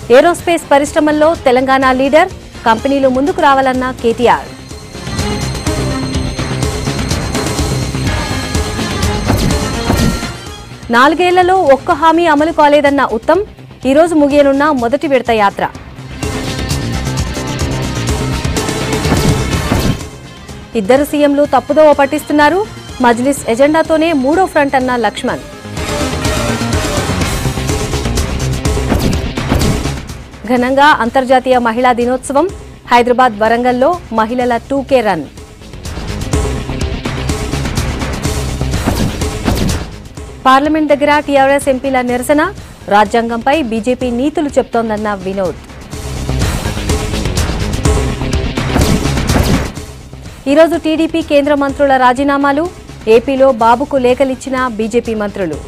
aerospace పరిశ్రమల్లో Telangana leader కంపెనీలు ముందుకు రావాలన్న కేటీఆర్ నాలుగేళ్లలో ఒక్క హామీ అమలు కాలేదన్న ఉత్తమ్ ఈరోజు ముగియనున్న మొదటి విడత యాత్ర ఇద్దరు సీఎంలు తప్పుదోవ పట్టిస్తున్నారు మజ్లిస్ ఎజెండాతోనే మూడో ఫ్రంట్ అన్న లక్ష్మణ్ ఘనంగా అంతర్జాతీయ మహిళా దినోత్సవం హైదరాబాద్ వరంగల్లో మహిళల టూకే రన్ పార్లమెంట్ దగ్గర టీఆర్ఎస్ ఎంపీల నిరసన రాజ్యాంగంపై బీజేపీ నీతులు చెప్తోందన్న వినోద్ ఈరోజు టీడీపీ కేంద్ర మంత్రుల రాజీనామాలు ఏపీలో బాబుకు లేఖలిచ్చిన బీజేపీ మంత్రులు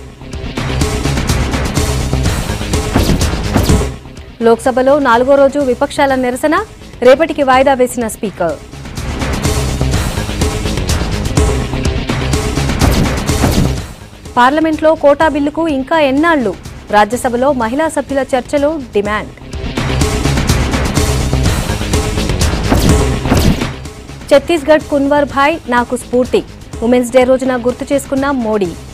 లోక్సభలో నాలుగో రోజు విపక్షాల నిరసన రేపటికి వాయిదా వేసిన స్పీకర్ పార్లమెంట్లో కోటా బిల్లుకు ఇంకా ఎన్నాళ్లు రాజ్యసభలో మహిళా సభ్యుల చర్చలో డిమాండ్ ఛత్తీస్గఢ్ కున్వర్ భాయ్ నాకు స్ఫూర్తి ఉమెన్స్ డే రోజున గుర్తు చేసుకున్న మోడీ